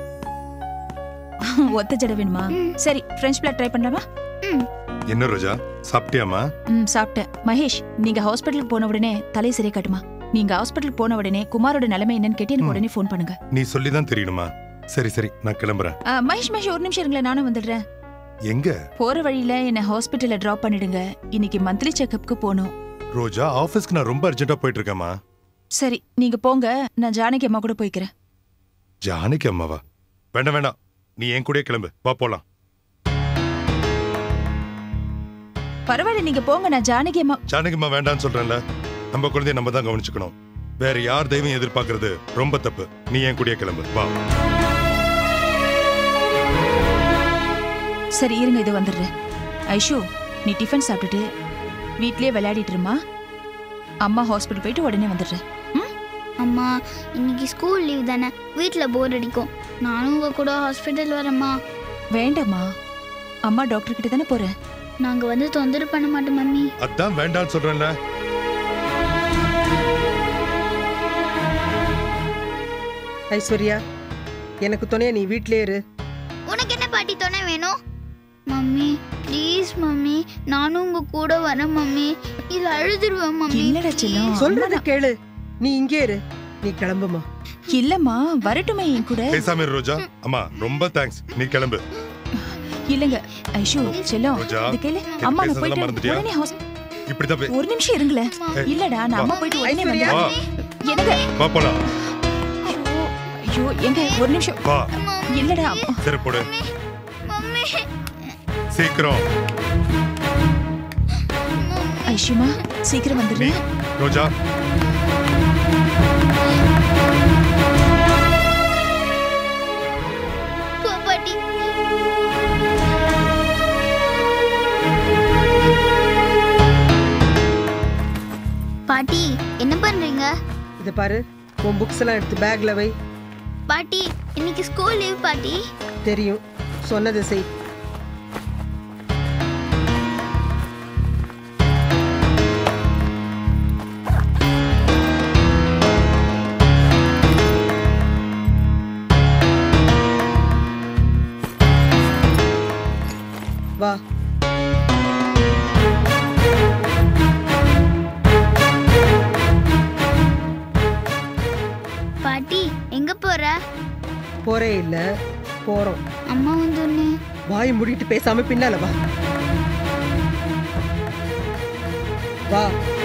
ஒத்த ஜடை வேணுமா சரி ஃப்ரெஞ்ச் பிளாட் ட்ரை பண்ணலாமா என்ன ரோஜா சாப்பிட்டியாமா ம் சாப்பிட்டேன் மகேஷ் நீங்க ஹாஸ்பிட்டலுக்கு போன உடனே தலை சரியா கட்டுமா நீங்க ஹாஸ்பிட்டலுக்கு போன உடனே குமாரோட நிலைமை என்னன்னு கேட்டு எனக்கு உடனே ஃபோன் பண்ணுங்க நீ சொல்லிதான் தெரியணுமா சரி சரி நான் கிளம்புறேன் ஆ, மகேஷ் மகேஷ் ஒரு நிமிஷம் இருங்களேன் நானும் வந்துடுறேன் எங்க போற வழியில என்ன ஹாஸ்பிட்டல்ல டிராப் பண்ணிடுங்க இன்னைக்கு மந்த்லி செக்கப்க்கு போகணும் ரோஜா ஆபீஸ்க்கு நான் ரொம்ப அர்ஜென்ட்டா போயிட்டு இருக்கேம்மா சரி நீங்க போங்க நான் ஜானகி அம்மா கூட போய்க்கிறேன் ஜானகி அம்மாவா வேண்டாம் வேண்டாம் நீ என் கூடயே கிளம்பு வா போலாம் பரவாயில்ல நீங்க போங்க நான் ஜானகி அம்மா ஜானகி அம்மா வேண்டாம்னு சொல்றேன்ல நம்ம குழந்தைய நம்ம தான் கவனிச்சுக்கணும் வேற யார் தெய்வம் எதிர்பார்க்கறது ரொம்ப தப்பு நீ என் கூடயே கிளம்பு வா சரி இருங்க இது வந்துடுறேன் ஐஷு நீ டிஃபன் சாப்பிட்டுட்டு வீட்லயே விளையாடிட்டு இருமா அம்மா ஹாஸ்பிட்டல் போயிட்டு உடனே வந்துடுறேன் அம்மா இன்னைக்கு ஸ்கூல் லீவ் தானே வீட்டில் போர் அடிக்கும் நானும் உங்க கூட ஹாஸ்பிட்டல் வரேம்மா வேண்டாம்மா அம்மா டாக்டர் கிட்ட தானே போறேன் நாங்க வந்து தொந்தரவு பண்ண மாட்டோம் மம்மி அதான் வேண்டாம்னு சொல்றேன்ல ஐஸ்வர்யா எனக்கு துணையா நீ வீட்லயே இரு உனக்கு என்ன பாட்டி துணை வேணும் மம்மி ப்ளீஸ் மம்மி நானும் உங்க கூட வரேன் மம்மி இல்ல அழுதுருவேன் மம்மி இல்லடா செல்லம் சொல்றத கேளு நீ இங்கே இரு நீ கிளம்புமா இல்லம்மா வரட்டுமே என் கூட பேசாம இரு ரோஜா அம்மா ரொம்ப தேங்க்ஸ் நீ கிளம்பு இல்லங்க ஐஷு செல்லம் ரோஜா, இது கேளு எனக்கு அம்மா நான் பேசுறதெல்லாம் போயிட்டு மறந்துட்டியா? உடனே ஹாஸ் இப்படிதான் பே- ஒரு நிமிஷம் இருங்களேன் ஏய், இல்லடா நான் வா. அம்மா போயிட்டு உடனே ஐஸ்வர்யா. வா வந்து என்னங்க வா போலாம் ஐயோ எங்க ஒரு நிமிஷம் வா இல்லடா அம்மா. சரி போடு சீக்கிரம் ஐஷுமா சீக்கிரம் நீ வந்துடுறேன் ரோஜா போ, பாட்டி பாட்டி என்ன பண்றீங்க இதை பாரு உன் புக்ஸ் எல்லாம் எடுத்து பேக்ல வை பாட்டி இன்னைக்கு ஸ்கூல் லீவ் பாட்டி தெரியும் சொன்னதை செய் வா பாட்டி எங்க போற போறே இல்ல போறோம் அம்மா வந்து வாய் மூடிட்டு பேசாம பின்னால வா வா